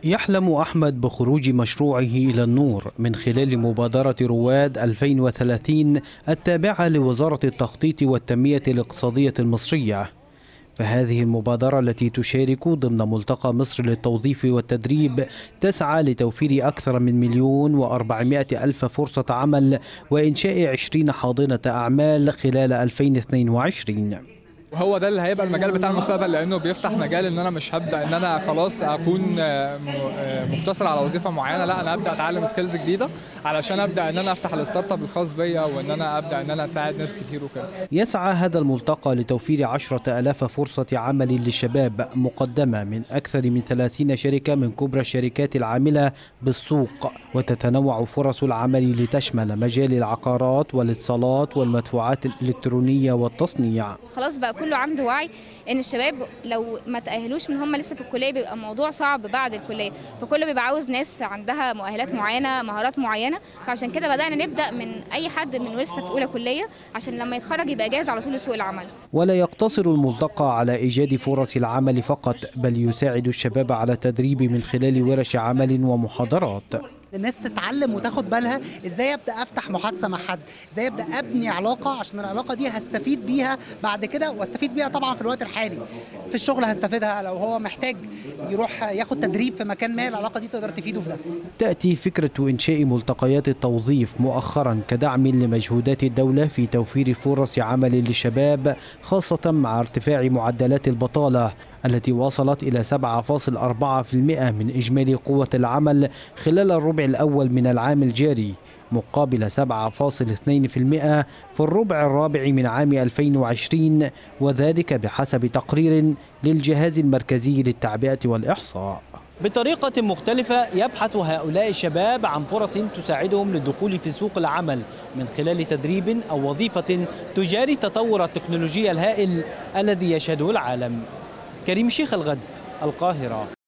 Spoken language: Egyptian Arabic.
يحلم أحمد بخروج مشروعه إلى النور من خلال مبادرة رواد 2030 التابعة لوزارة التخطيط والتنمية الاقتصادية المصرية فهذه المبادرة التي تشارك ضمن ملتقى مصر للتوظيف والتدريب تسعى لتوفير أكثر من مليون وأربعمائة ألف فرصة عمل وإنشاء عشرين حاضنة أعمال خلال 2022 وهو ده اللي هيبقى المجال بتاع المستقبل لانه بيفتح مجال ان انا مش هبدا ان انا خلاص اكون مقتصر على وظيفه معينه لا انا ابدا اتعلم سكيلز جديده علشان ابدا ان انا افتح الستارت اب الخاص بيا وان انا ابدا ان انا اساعد ناس كتير وكده يسعى هذا الملتقى لتوفير عشرة ألاف فرصة عمل للشباب مقدمة من أكثر من 30 شركة من كبرى الشركات العاملة بالسوق وتتنوع فرص العمل لتشمل مجال العقارات والاتصالات والمدفوعات الإلكترونية والتصنيع خلاص بقى كله عنده وعي ان الشباب لو ما تاهلوش من هم لسه في الكليه بيبقى الموضوع صعب بعد الكليه فكله بيبقى عاوز ناس عندها مؤهلات معينه مهارات معينه فعشان كده بدانا نبدا من اي حد من لسه في اولى كليه عشان لما يتخرج يبقى جاهز على طول لسوق العمل ولا يقتصر الملتقى على ايجاد فرص العمل فقط بل يساعد الشباب على التدريب من خلال ورش عمل ومحاضرات الناس تتعلم وتاخد بالها ازاي ابدا افتح محادثه مع حد ازاي ابدا ابني علاقه عشان العلاقه دي هستفيد بيها بعد كده واستفيد بيها طبعا في الوقت الحالي في الشغل هستفيدها لو هو محتاج يروح ياخد تدريب في مكان ما العلاقه دي تقدر تفيده في ده تاتي فكره انشاء ملتقيات التوظيف مؤخرا كدعم لمجهودات الدوله في توفير فرص عمل للشباب خاصه مع ارتفاع معدلات البطاله التي وصلت إلى 7.4% من إجمالي قوة العمل خلال الربع الأول من العام الجاري مقابل 7.2% في الربع الرابع من عام 2020 وذلك بحسب تقرير للجهاز المركزي للتعبئة والإحصاء بطريقة مختلفة يبحث هؤلاء الشباب عن فرص تساعدهم للدخول في سوق العمل من خلال تدريب أو وظيفة تجاري تطور التكنولوجيا الهائل الذي يشهده العالم كريم شيخ الغد القاهرة